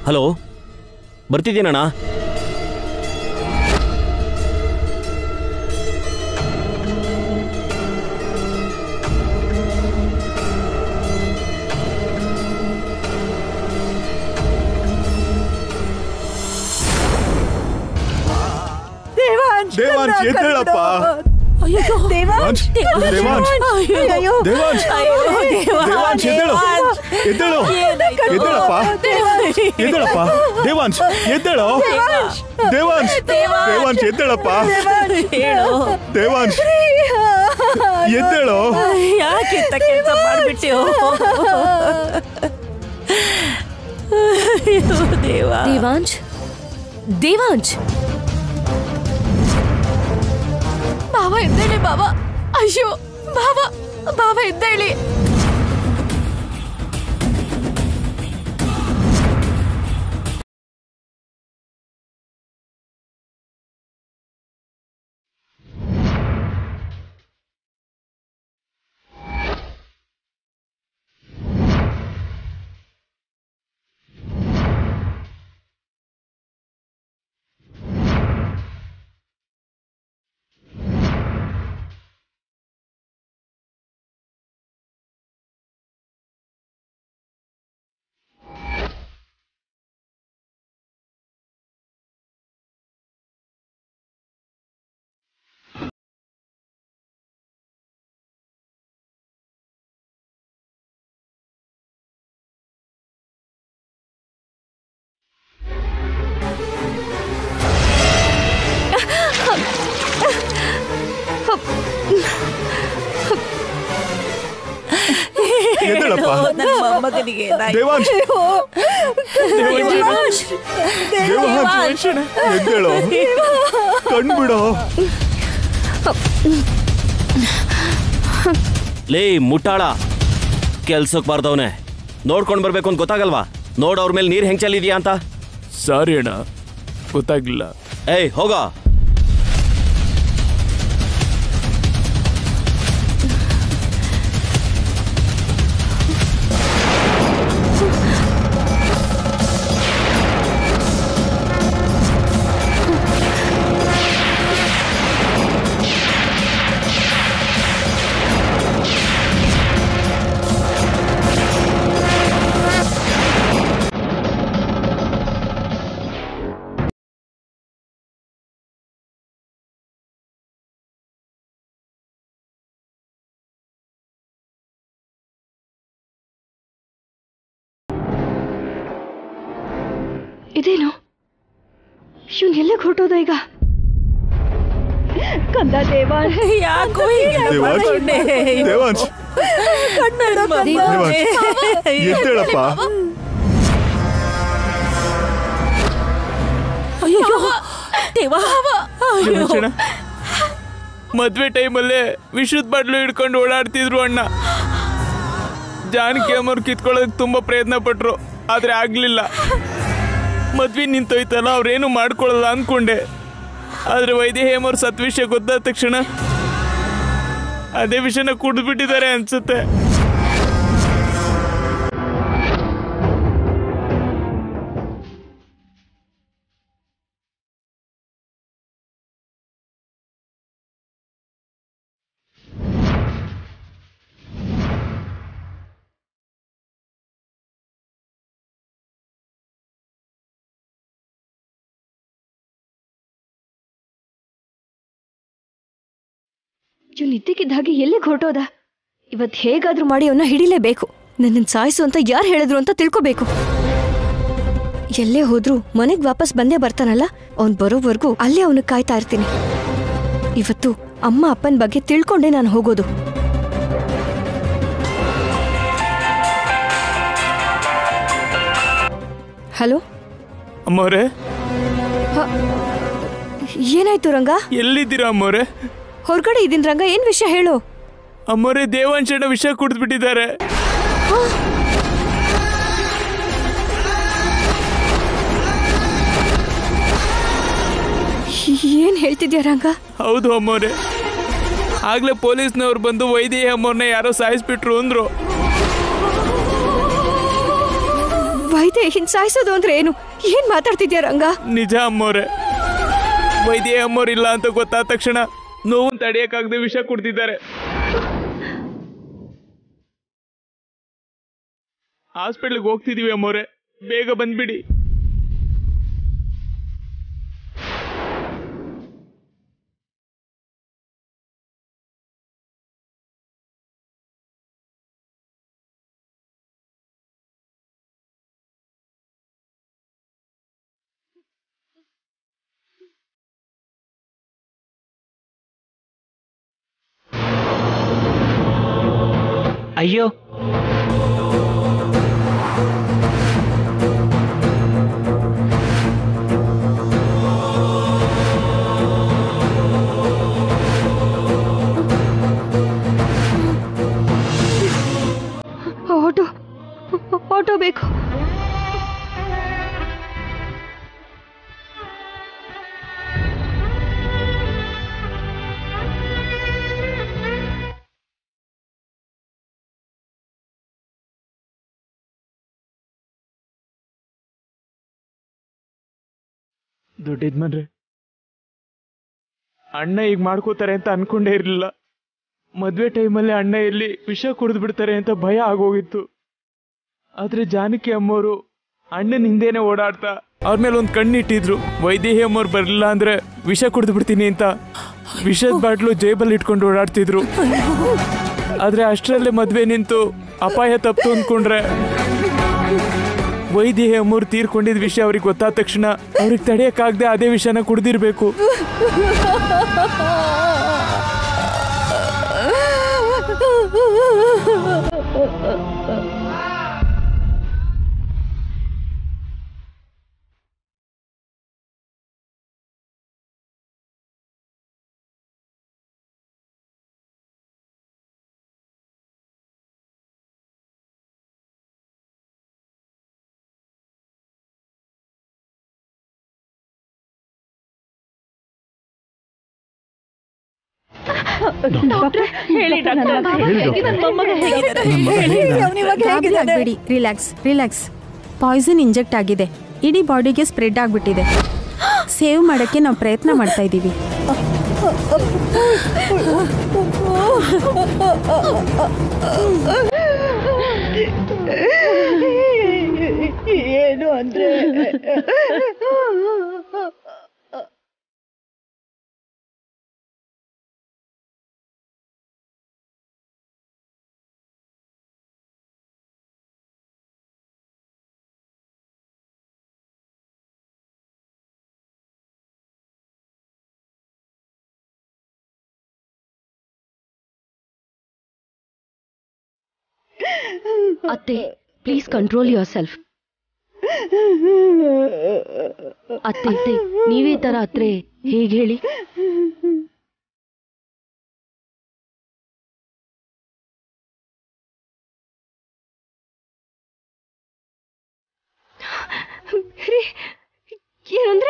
Hello ಬರ್ತಿದ್ದೀನಣ್ಣ ದೇವಾಂಶ್ ದೇವಾಂಶ್, ಎದ್ದೇಳಪ್ಪ. ಅಯ್ಯೋ ದೇವಾಂಶ್ ದೇವಾಂಶ್, ಅಯ್ಯೋ ದೇವಾಂಶ್, ದೇವಾಂಶ್, ಎದ್ದೇಳು. ಎದ್ದೇಳು. ಎದ್ದೇಳಪ್ಪ. ಎದ್ದೇಳಪ್ಪ ದೇವಾಂಶ್ ಎದ್ದೇಳು ದೇವಾಂಶ್ ದೇವಾಂಶ್ ಎದ್ದೇಳಪ್ಪ ಹೇಳು ದೇವಾಂಶ್ ಎದ್ದೇಳು ಯಾಕೆ ಇಂಥ ಕೆಲಸ ಮಾಡ್ಬಿಟ್ಟಿಯೋ ಅಯ್ಯೋ ದೇವ ದೇವಾಂಶ್ ದೇವಾಂಶ್ ಬಾವ ಎದ್ದೇಳಿ ಬಾವ ಅಯ್ಯೋ ಬಾವ ಬಾವ ಎದ್ದೇಳಿ ಎದ್ದೇಳಪ್ಪ ನನ್ನ ಮೊಮ್ಮಗನಿಗೆ ಏನಾಯ್ತು? ದೇವಾಂಶ್ ದೇವಾಂಶ್ ದೇವಾಂಶ್ ಎದ್ದೇಳು ಕಣ್ಬಿಡು ಲೇ ಮುಟ್ಟಾಳ ಕೆಲ್ಸಕ್ಕೆ ಬಾರ್ದವನೆ ನೋಡ್ಕೊಂಡು ಬರ್ಬೇಕು ಅಂತ ಗೊತ್ತಾಗಲ್ವಾ ನೋಡ್ ಅವ್ರ ಮೇಲೆ ನೀರು ಹೆಂಗ್ ಚೆಲ್ಲಿದ್ಯಾ ಅಂತ ಸಾರಿ ಅಣ್ಣ ಗೊತ್ತಾಗ್ಲಿಲ್ಲ ಏಯ್ ಹೋಗ ಇದೇನು ಇವ್ನು ಎಲ್ಲಿಗೆ ಹೊರಟೋದ ಈಗ ಕಂದ ದೇವಾಂಶ್ ಯಾಕೋ ಹೀಗೆ ದೇವಾಂಶ್ ಮಾಡ್ಕೊಂಡೆ? ದೇವಾಂಶ್ ಕಣ್ಣಾಡು ಕಂದ. ದೇವಾಂಶ್ ಎದ್ದೇಳಪ್ಪ ಅಯ್ಯೋ ದೇವ ಅಯ್ಯೋ ಅಣ್ಣ ಮದ್ವೆ ಟೈಮಲ್ಲೇ ವಿಷದ ಬಾಟ್ಲು ಹಿಡ್ಕೊಂಡು ಓಡಾಡ್ತಿದ್ರು ಅಣ್ಣ ಜಾನಕಿ ಅಮ್ಮವ್ರು ಕಿತ್ಕೊಳ್ಳೋದಕ್ಕೆ ತುಂಬಾ ಪ್ರಯತ್ನ ಪಟ್ರು ಆದ್ರೆ ಆಗ್ಲಿಲ್ಲ ಮದ್ವೆ ನಿಂತೋಯ್ತಲ್ಲ ಅವ್ರೇನು ಮಾಡ್ಕೊಳ್ಳಲ್ಲ ಅನ್ಕೊಂಡೆ ಆದ್ರೆ ವೈದೇಹಿ ಅಮ್ಮವ್ರ ಸತ್ ವಿಷಯ ಗೊತ್ತಾದ ತಕ್ಷಣ ಅದೇ ವಿಷಯನ ಕುಡಿದ್ಬಿಟ್ಟಿದ್ದಾರೆ ಅನ್ಸುತ್ತೆ ಇವ್ನು ಇದ್ದಕ್ಕಿದ್ದ ಹಾಗೆ ಎಲ್ಲಿಗೆ ಹೊರಟೋದ ಇವತ್ತು ಹೇಗಾದ್ರೂ ಮಾಡಿ ಅವನ್ನ ಹಿಡಿಲೇಬೇಕು ನನ್ನನ್ನು ಸಾಯಿಸು ಅಂತ ಯಾರು ಹೇಳಿದ್ರು ಅಂತ ತಿಳ್ಕೊಬೇಕು ಎಲ್ಲೇ ಹೋದ್ರೂ ಮನೆಗೆ ವಾಪಸ್ ಬಂದೇ ಬರ್ತಾನಲ್ಲ ಅವ್ನು ಬರೋವರೆಗೂ ಅಲ್ಲೇ ಅವನು ಕಾಯ್ತಾ ಇರ್ತೀನಿ ಇವತ್ತು ಅಮ್ಮ ಅಪ್ಪನ ಬಗ್ಗೆ ತಿಳ್ಕೊಂಡೇ ನಾನು ಹೋಗೋದು ಹಲೋ ಅಮ್ಮವ್ರೆ ಏನಾಯ್ತು ರಂಗ ಎಲ್ಲಿದ್ದೀರಾ ಅಮ್ಮವ್ರೆ ಹೊರಗಡೆ ಇದೀನಿ ರಂಗ ಏನ್ ವಿಷಯ ಹೇಳು ಅಮ್ಮವ್ರೆ ದೇವಾಂಶನ ವಿಷ ಕುಡಿದ್ಬಿಟ್ಟಿದ್ದಾರೆ ಏನ್ ಹೇಳ್ತಿದ್ಯಾ ರಂಗ ಹೌದು ಅಮ್ಮವ್ರೆ ಆಗ್ಲೇ ಪೊಲೀಸ್ನವ್ರು ಬಂದು ವೈದೇಹಿ ಅಮ್ಮವ್ರನ್ನ ಯಾರೋ ಸಾಯಿಸ್ಬಿಟ್ರು ಅಂದ್ರು ವೈದ್ಯ ಹಿಂಗ್ ಸಾಯಿಸೋದು ಅಂದ್ರೆ ಏನು ಏನ್ ಮಾತಾಡ್ತಿದ್ಯಾ ರಂಗ ನಿಜ ಅಮ್ಮೋರೆ ವೈದ್ಯ ಅಮ್ಮೋರಿಲ್ಲ ಅಂತ ಗೊತ್ತಾದ ತಕ್ಷಣ ನೋವು ತಡೆಯಕ್ಕಾಗದೆ ವಿಷ ಕುಡ್ದಿದ್ದಾರೆ ಹಾಸ್ಪಿಟ್ಲಿಗೆ ಹೋಗ್ತಿದೀವಿ ಅಮ್ಮೋರೆ ಬೇಗ ಬಂದ್ಬಿಡಿ ಅಯ್ಯೋ ಆಟೋ ಆಟೋ ಬೇಕು ದೊಡ್ಡ ಯಜಮಾನ್ರೆ ಅಣ್ಣ ಈಗ ಮಾಡ್ಕೋತಾರೆ ಅಂತ ಅನ್ಕೊಂಡೇ ಇರಲಿಲ್ಲ ಮದ್ವೆ ಟೈಮಲ್ಲಿ ಅಣ್ಣ ಎಲ್ಲಿ ವಿಷ ಕುಡಿದು ಬಿಡ್ತಾರೆ ಅಂತ ಭಯ ಆಗೋಗಿತ್ತು ಆದ್ರೆ ಜಾನಕಿ ಅಮ್ಮೋರು ಅಣ್ಣನ ಹಿಂದೆನೆ ಓಡಾಡ್ತಾ ಅವ್ರ ಮೇಲೆ ಒಂದು ಕಣ್ಣಿಟ್ಟಿದ್ರು ವೈದೇಹಿ ಅಮ್ಮವ್ರು ಬರಲಿಲ್ಲ ಅಂದ್ರೆ ವಿಷ ಕುಡಿದು ಬಿಡ್ತೀನಿ ಅಂತ ವಿಷದ ಬಾಟ್ಲು ಜೇಬಲ್ಲಿ ಇಟ್ಕೊಂಡು ಓಡಾಡ್ತಿದ್ರು ಆದ್ರೆ ಅಷ್ಟರಲ್ಲೇ ಮದ್ವೆ ನಿಂತು ಅಪಾಯ ತಪ್ತು ಅಂದ್ಕೊಂಡ್ರೆ ವೈದ್ಯ ಅಮ್ಮವ್ರು ತೀರ್ಕೊಂಡಿದ್ ವಿಷಯ ಅವ್ರಿಗೆ ಗೊತ್ತಾದ ತಕ್ಷಣ ಅವ್ರಿಗೆ ತಡೆಯಕ್ಕಾಗದೆ ಅದೇ ವಿಷಯನ ಕುಡ್ದಿರ್ಬೇಕು ಹೇಳಿ ಡಾಕ್ಟರ್ ನನ್ನ ಮೊಮ್ಮಗ ಹೇಗಿದ್ದಾರೆ ಗಾಬರಿ ಆಗ್ಬೇಡಿ ರಿಲ್ಯಾಕ್ಸ್ ರಿಲ್ಯಾಕ್ಸ್ ಪಾಯ್ಸನ್ ಇಂಜೆಕ್ಟ್ ಆಗಿದೆ ಇಡೀ ಬಾಡಿಗೆ ಸ್ಪ್ರೆಡ್ ಆಗಿಬಿಟ್ಟಿದೆ ಸೇವ್ ಮಾಡೋಕ್ಕೆ ನಾವು ಪ್ರಯತ್ನ ಮಾಡ್ತಾ ಇದ್ದೀವಿ ಏನು ಅಂದ್ರೆ ಅತ್ತೆ ಪ್ಲೀಸ್ ಕಂಟ್ರೋಲ್ ಯುವರ್ ಸೆಲ್ಫ್ ಅತ್ತೆ ಅತ್ತೆ ನೀವೇ ತರ ಅತ್ರೆ ಹೇಗೆ ಹೇಳಿ ಏನಂದ್ರೆ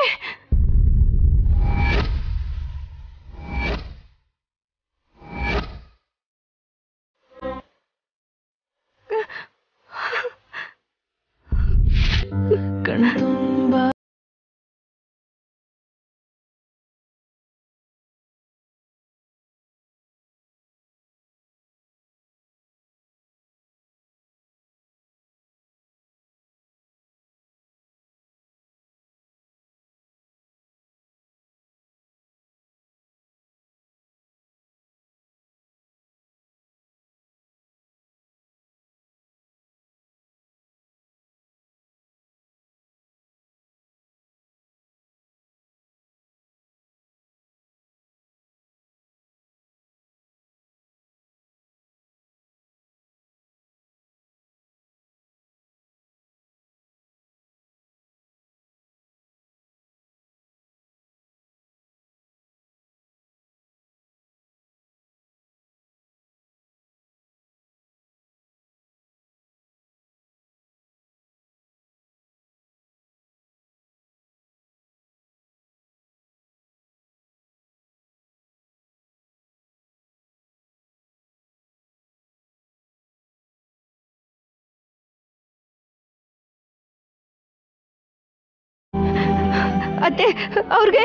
ಅತ್ತೆ ಅವ್ರಿಗೆ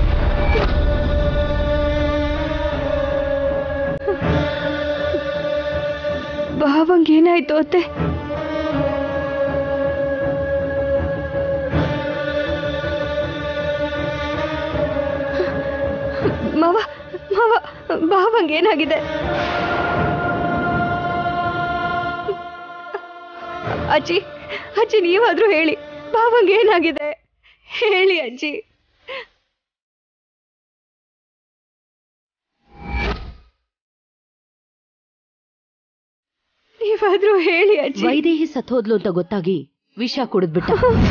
ಭಾವಂಗ್ ಏನಾಯ್ತು ಅತ್ತೆ ಮಾವ ಮಾವ ಭಾವಂಗ್ ಏನಾಗಿದೆ ಅಜ್ಜಿ ಅಜ್ಜಿ ನೀವಾದ್ರೂ ಹೇಳಿ ಭಾವಂಗ್ ಏನಾಗಿದೆ ಹೇಳಿ ಅಜ್ಜಿ ನೀವಾದ್ರೂ ಹೇಳಿ ಅಜ್ಜಿ ವೈದೇಹಿ ಸತ್ತೋದ್ಲು ಅಂತ ಗೊತ್ತಾಗಿ ವಿಷ ಕುಡಿದ್ಬಿಟ್ಟ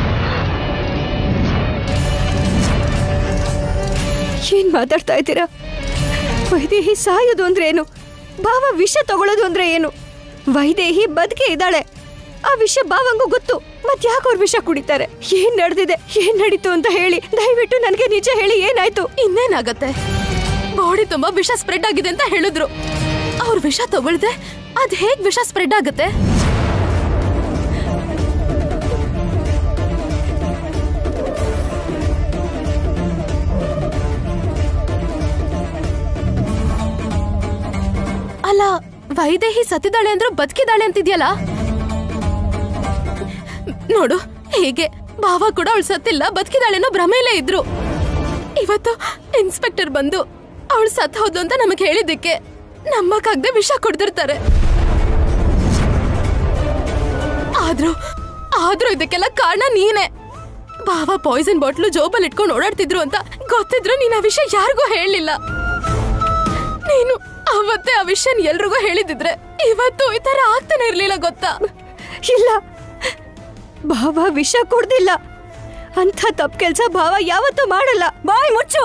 ಏನ್ ಮಾತಾಡ್ತಾ ಇದ್ದೀರಾ ವೈದೇಹಿ ಸಾಯೋದು ಅಂದ್ರೆ ಏನು ಭಾವ ವಿಷ ತಗೊಳ್ಳೋದು ಅಂದ್ರೆ ಏನು ವೈದೇಹಿ ಬದುಕೇ ಇದ್ದಾಳೆ ಆ ವಿಷಯ ಭಾವಂಗೂ ಗೊತ್ತು ಮತ್ ಯಾಕೆ ಅವ್ರ ವಿಷ ಕುಡಿತಾರೆ ಏನ್ ನಡೆದಿದೆ ಏನ್ ನಡೀತು ಅಂತ ಹೇಳಿ ದಯವಿಟ್ಟು ನನಗೆ ನಿಜ ಹೇಳಿ ಏನಾಯ್ತು ಇನ್ನೇನಾಗತ್ತೆ ಬಾಡಿ ತುಂಬಾ ವಿಷ ಸ್ಪ್ರೆಡ್ ಆಗಿದೆ ಅಂತ ಹೇಳಿದ್ರು ಅವ್ರ ವಿಷ ತಗೊಳ್ದೆ ಅದ್ ಹೇಗ್ ವಿಷ ಸ್ಪ್ರೆಡ್ ಆಗುತ್ತೆ ಅಲ್ಲ ವೈದೇಹಿ ಸತ್ತಿದ್ದಾಳೆ ಅಂದ್ರೂ ಬದುಕಿದಾಳೆ ಅಂತಿದ್ಯಲ್ಲ ನೋಡು ಹೀಗೆ ಭಾವ ಕೂಡ ಅವಳು ಸತ್ತಿಲ್ಲ ಬದುಕಿದಾಳೆ ಅನ್ನೋ ಭ್ರಮೆಯಲ್ಲೇ ಇದ್ರು ಇವತ್ತು ಇನ್ಸ್ಪೆಕ್ಟರ್ ಬಂದು ಅವಳು ಸತ್ ಹೋದ್ಲು ಅಂತ ನಮಗೆ ಹೇಳಿದ್ದಕ್ಕೆ ನಮ್ಮಕ್ಕಾಗ್ದೆ ವಿಷ ಕೊಡ್ತಿರ್ತಾರೆ ಆದ್ರೂ ಆದ್ರೂ ಇದಕ್ಕೆಲ್ಲ ಕಾರಣ ನೀನೇ ಬಾವ ಪಾಯ್ಸನ್ ಬಾಟ್ಲು ಜೋಬಲ್ ಇಟ್ಕೊಂಡು ಓಡಾಡ್ತಿದ್ರು ಅಂತ ಗೊತ್ತಿದ್ರು ನೀನ್ ಆ ವಿಷಯ ಯಾರಿಗೂ ಹೇಳಲಿಲ್ಲ ನೀನು ಅವತ್ತೇ ಆ ವಿಷಯ ಎಲ್ರಿಗೂ ಹೇಳಿದಿದ್ರೆ ಇವತ್ತು ಈ ತರ ಆಗ್ತಾನೆ ಇರ್ಲಿಲ್ಲ ಗೊತ್ತಾ ಇಲ್ಲ ಭಾವ ವಿಷ ಕುಡ್ದಿಲ್ಲ ಅಂತ ತಪ್ಪು ಕೆಲ್ಸ ಭಾವ ಯಾವತ್ತೂ ಮಾಡಲ್ಲ ಬಾಯ್ ಮುಚ್ಚು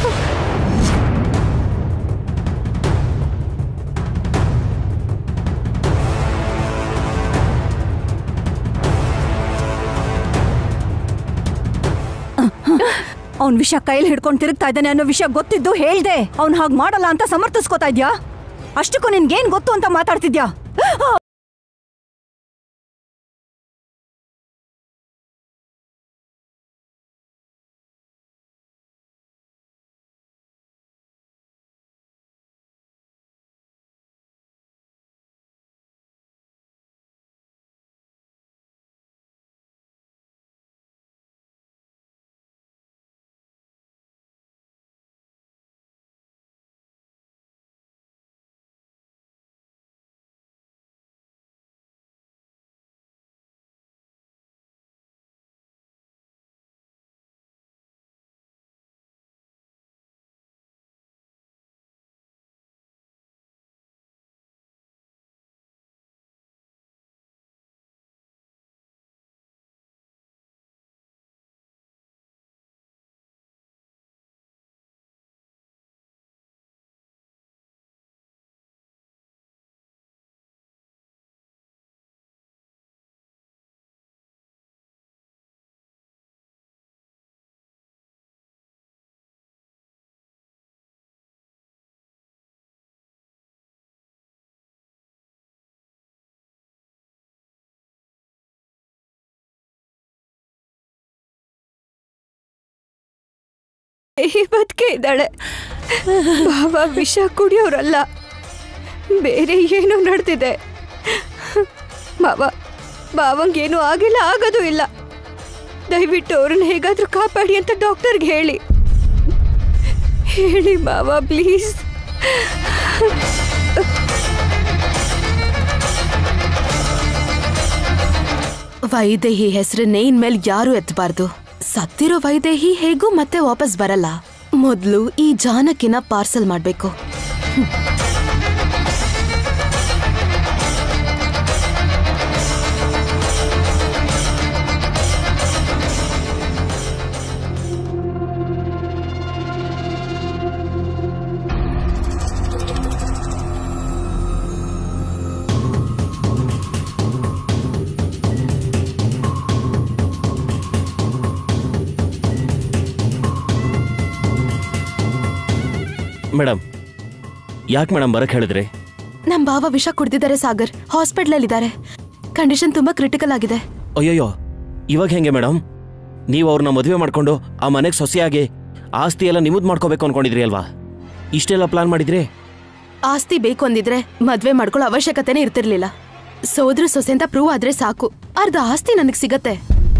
ಅವ್ನ್ ವಿಷಯ ಕೈಲಿ ಹಿಡ್ಕೊಂಡು ತಿರುಗ್ತಾ ಇದ್ದಾನೆ ಅನ್ನೋ ವಿಷಯ ಗೊತ್ತಿದ್ದು ಹೇಳ್ದೆ ಅವ್ನ್ ಹಾಗ್ ಮಾಡಲ್ಲ ಅಂತ ಸಮರ್ಥಿಸ್ಕೋತಾ ಇದ್ಯಾ ಅಷ್ಟಕ್ಕೂ ನಿನ್ಗೇನ್ ಗೊತ್ತು ಅಂತ ಮಾತಾಡ್ತಿದ್ಯಾ ಬದುಕೆ ಇದ್ದಾಳೆ ಭಾವ ವಿಷ ಕುಡಿಯೋರಲ್ಲ ಬೇರೆ ಏನೋ ನಡೆದಿದೆ ಮಾವ ಭಾವಂಗೇನು ಆಗಿಲ್ಲ ಆಗೋದು ಇಲ್ಲ ದಯವಿಟ್ಟು ಅವ್ರನ್ನ ಹೇಗಾದ್ರೂ ಕಾಪಾಡಿ ಅಂತ ಡಾಕ್ಟರ್ಗೆ ಹೇಳಿ ಹೇಳಿ ಮಾವ ಪ್ಲೀಸ್ ವೈದೇಹಿ ಹೆಸರನ್ನೇ ಇನ್ಮೇಲೆ ಯಾರು ಎತ್ತಬಾರ್ದು ಸತ್ತಿರೋ ವೈದೇಹಿ ಹೇಗೂ ಮತ್ತೆ ವಾಪಸ್ ಬರಲ್ಲ ಮೊದ್ಲು ಈ ಜಾನಕಿನ ಪಾರ್ಸಲ್ ಮಾಡ್ಬೇಕು ಮೇಡಮ್ ಯಾಕೆ ಮೇಡಮ್ ಬರಕ್ ಹೇಳಿದ್ರಿ ನಮ್ ಬಾವ ವಿಷ ಕುಡ್ದಿದ್ದಾರೆ ಸಾಗರ್ ಹಾಸ್ಪಿಟ್ಲಲ್ಲಿ ಇದ್ದಾರೆ ಕಂಡೀಷನ್ ತುಂಬಾ ಕ್ರಿಟಿಕಲ್ ಆಗಿದೆ ಅಯ್ಯಯ್ಯೋ ಇವಾಗ ಹೆಂಗೆ ಮೇಡಮ್ ನೀವು ಅವ್ರನ್ನ ಮದುವೆ ಮಾಡ್ಕೊಂಡು ಆ ಮನೆಗೆ ಸೊಸೆಯಾಗಿ ಆಸ್ತಿ ಎಲ್ಲ ನಿಮ್ಮದು ಮಾಡ್ಕೋಬೇಕು ಅನ್ಕೊಂಡಿದ್ರಿ ಅಲ್ವಾ ಇಷ್ಟೆಲ್ಲ ಪ್ಲಾನ್ ಮಾಡಿದ್ರಿ ಆಸ್ತಿ ಬೇಕು ಅಂದಿದ್ರೆ ಮದ್ವೆ ಮಾಡ್ಕೊಳ್ಳೋ ಅವಶ್ಯಕತೆನೇ ಇರ್ತಿರ್ಲಿಲ್ಲ ಸೋದ್ರ ಸೊಸೆ ಅಂತ ಪ್ರೂವ್ ಆದ್ರೆ ಸಾಕು ಅರ್ಧ ಆಸ್ತಿ ನನಗ್ ಸಿಗತ್ತೆ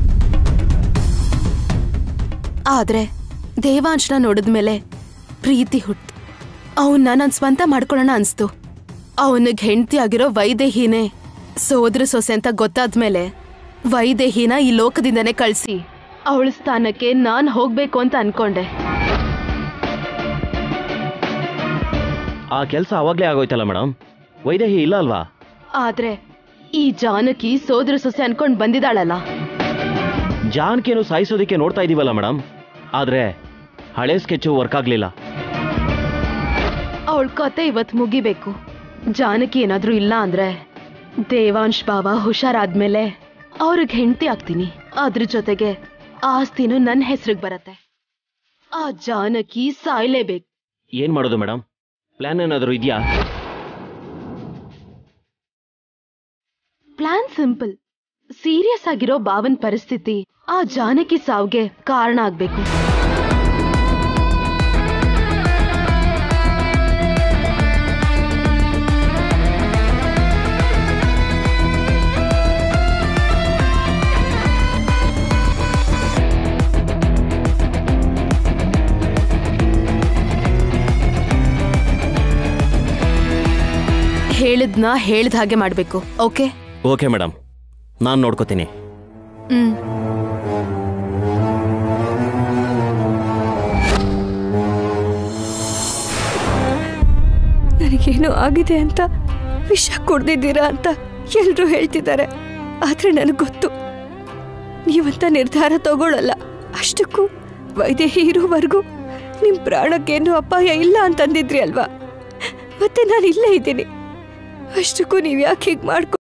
ಆದ್ರೆ ದೇವಾಂಶನ ನೋಡಿದ್ಮೇಲೆ ಪ್ರೀತಿ ಹುಟ್ಟು ಅವನ್ನ ನನ್ ಸ್ವಂತ ಮಾಡ್ಕೊಳ್ಳೋಣ ಅನ್ಸ್ತು ಅವನಿಗೆ ಹೆಂಡತಿ ಆಗಿರೋ ವೈದೇಹಿನೇ ಸೋದ್ರ ಸೊಸೆ ಅಂತ ಗೊತ್ತಾದ್ಮೇಲೆ ವೈದೇಹಿನ ಈ ಲೋಕದಿಂದನೇ ಕಳ್ಸಿ ಅವಳ ಸ್ಥಾನಕ್ಕೆ ನಾನ್ ಹೋಗ್ಬೇಕು ಅಂತ ಅನ್ಕೊಂಡೆ ಆ ಕೆಲಸ ಅವಾಗಲೇ ಆಗೋಯ್ತಲ್ಲ ಮೇಡಮ್ ವೈದೇಹಿ ಇಲ್ಲ ಅಲ್ವಾ ಆದ್ರೆ ಈ ಜಾನಕಿ ಸೋದ್ರ ಸೊಸೆ ಅನ್ಕೊಂಡ್ ಬಂದಿದ್ದಾಳಲ್ಲ ಜಾನ್ಕಿಯನ್ನು ಸಾಯಿಸೋದಕ್ಕೆ ನೋಡ್ತಾ ಇದೀವಲ್ಲ ಮೇಡಮ್ ಆದ್ರೆ ಹಳೆ ಸ್ಕೆಚ್ಚು ವರ್ಕ್ ಆಗ್ಲಿಲ್ಲ ಅವಳ ಕತೆ ಇವತ್ ಮುಗಿಬೇಕು ಜಾನಕಿ ಏನಾದ್ರೂ ಇಲ್ಲ ಅಂದ್ರೆ ದೇವಾಂಶ್ ಬಾವ ಹುಷಾರಾದ್ಮೇಲೆ ಅವ್ರಿಗೆ ಹೆಂಡತಿ ಆಗ್ತೀನಿ ಅದ್ರ ಜೊತೆಗೆ ಆಸ್ತಿನೂ ನನ್ನ ಹೆಸ್ರಿಗೆ ಬರತ್ತೆ ಆ ಜಾನಕಿ ಸಾಯ್ಲೇಬೇಕು ಏನ್ ಮಾಡೋದು ಮೇಡಮ್ ಪ್ಲಾನ್ ಏನಾದರೂ ಇದೆಯಾ ಪ್ಲಾನ್ ಸಿಂಪಲ್ ಸೀರಿಯಸ್ ಆಗಿರೋ ಬಾವನ್ ಪರಿಸ್ಥಿತಿ ಆ ಜಾನಕಿ ಸಾವ್ಗೆ ಕಾರಣ ಆಗ್ಬೇಕು ಹೇಳಿದ್ನ ಹೇಳ್ದ ಹಾಗೆ ಮಾಡ್ಬೇಕು ಓಕೆ ಓಕೆ ಮೇಡಮ್ ನಾನು ನೋಡ್ಕೋತೀನಿ ಹ್ಮ್ ನನಗೇನೋ ಆಗಿದೆ ಅಂತ ವಿಷ ಕುಡ್ದಿದ್ದೀರಾ ಅಂತ ಎಲ್ರೂ ಹೇಳ್ತಿದ್ದಾರೆ ಆದ್ರೆ ನನಗೆ ಗೊತ್ತು ನೀವಂತ ನಿರ್ಧಾರ ತಗೊಳ್ಳಲ್ಲ ಅಷ್ಟಕ್ಕೂ ವೈದೇಹಿ ಇರೋವರೆಗೂ ನಿಮ್ ಪ್ರಾಣಕ್ಕೇನು ಅಪಾಯ ಇಲ್ಲ ಅಂತಂದಿದ್ರಿ ಅಲ್ವಾ ಮತ್ತೆ ನಾನು ಇಲ್ಲೇ ಇದ್ದೀನಿ ಅಷ್ಟಕ್ಕೂ ನೀವು ಯಾಕೆ ಹೀಗೆ ಮಾಡ್ಕೊ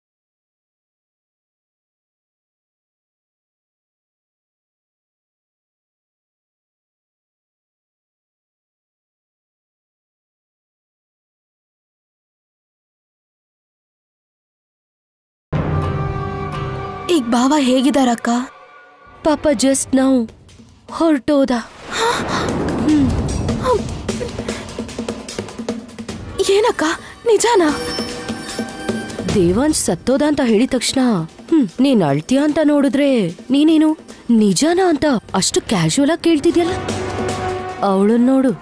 ಈಗ ಭಾವ ಹೇಗಿದಾರಕ್ಕ ಪಾಪ ಜಸ್ಟ್ ನಾವು ಹೊರಟೋದ ಏನಕ್ಕ ನಿಜಾನಾ ದೇವಾಂಶ್ ಸತ್ತೋದ ಅಂತ ಹೇಳಿದ ತಕ್ಷಣ ಹ್ಮ್ ನೀನ್ ಅಳ್ತೀಯ ಅಂತ ನೋಡಿದ್ರೆ ನೀನೇನು ನಿಜಾನ ಅಂತ ಅಷ್ಟು ಕ್ಯಾಶುವಲ್ ಆಗಿ ಕೇಳ್ತಿದ್ಯಲ್ಲ ಅವಳನ್ ನೋಡು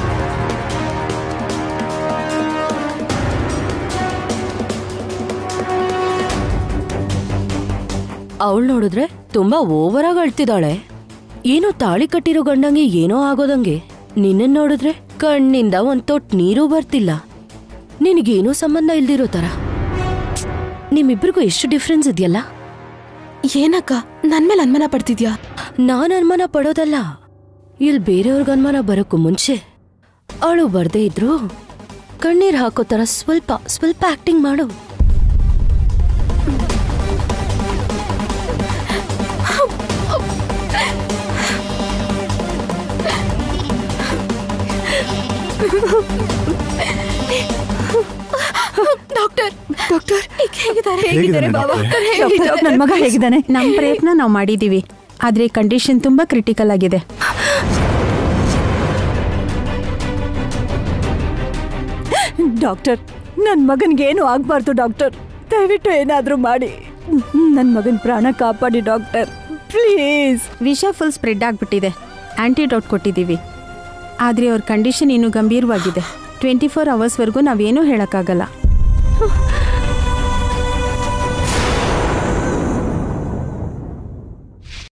ಅವಳು ನೋಡಿದ್ರೆ ತುಂಬಾ ಓವರ್ ಆಗಿ ಅಳ್ತಿದ್ದಾಳೆ ಏನೋ ತಾಳಿ ಕಟ್ಟಿರೋ ಗಂಡಂಗೆ ಏನೋ ಆಗೋದಂಗೆ ನಿನ್ನನ್ ನೋಡಿದ್ರೆ ಕಣ್ಣಿಂದ ಒಂದ್ ತೊಟ್ ನೀರು ಬರ್ತಿಲ್ಲ ನಿನಗೇನೂ ಸಂಬಂಧ ಇಲ್ದಿರೋ ತರ ನಿಮ್ಮಿಬ್ರಿಗೂ ಎಷ್ಟು ಡಿಫ್ರೆನ್ಸ್ ಇದೆಯಲ್ಲ ಏನಕ್ಕ ನನ್ ಮೇಲೆ ಅನುಮಾನ ಪಡ್ತಿದ್ಯಾ ನಾನ್ ಅನುಮಾನ ಪಡೋದಲ್ಲ ಇಲ್ಲಿ ಬೇರೆಯವ್ರಿಗೆ ಅನುಮಾನ ಬರೋಕ್ಕೂ ಮುಂಚೆ ಅವಳು ಬರ್ದೇ ಇದ್ರು ಕಣ್ಣೀರ್ ಹಾಕೋ ತರ ಸ್ವಲ್ಪ ಸ್ವಲ್ಪ ಆಕ್ಟಿಂಗ್ ಮಾಡು ಡಾಕ್ಟರ್ ಡಾಕ್ಟರ್ ಈಗ ಹೇಗಿದ್ದಾರೆ ಹೇಗಿದ್ದಾರೆ ಬಾಬಾ ಡಾಕ್ಟರ್, ನನ್ ಮಗ ಹೇಗಿದ್ದಾನೆ ನಮ್ಮ ಪ್ರಯತ್ನ ನಾವು ಮಾಡಿದೀವಿ ಆದ್ರೆ ಕಂಡೀಷನ್ ತುಂಬಾ ಕ್ರಿಟಿಕಲ್ ಆಗಿದೆ ಡಾಕ್ಟರ್ ನನ್ ಮಗನ್ಗೇನು ಆಗ್ಬಾರ್ದು ಡಾಕ್ಟರ್ ದಯವಿಟ್ಟು ಏನಾದ್ರೂ ಮಾಡಿ ನನ್ ಮಗನ್ ಪ್ರಾಣ ಕಾಪಾಡಿ ಡಾಕ್ಟರ್ ಪ್ಲೀಸ್ ವಿಷ ಫುಲ್ ಸ್ಪ್ರೆಡ್ ಆಗ್ಬಿಟ್ಟಿದೆ ಆಂಟಿಡೋಟ್ ಕೊಟ್ಟಿದ್ದೀವಿ ಆದರೆ ಅವ್ರ ಕಂಡೀಷನ್ ಇನ್ನೂ ಗಂಭೀರವಾಗಿದೆ ಟ್ವೆಂಟಿ ಫೋರ್ ಅವರ್ಸ್ವರೆಗೂ ನಾವೇನೂ ಹೇಳೋಕ್ಕಾಗಲ್ಲ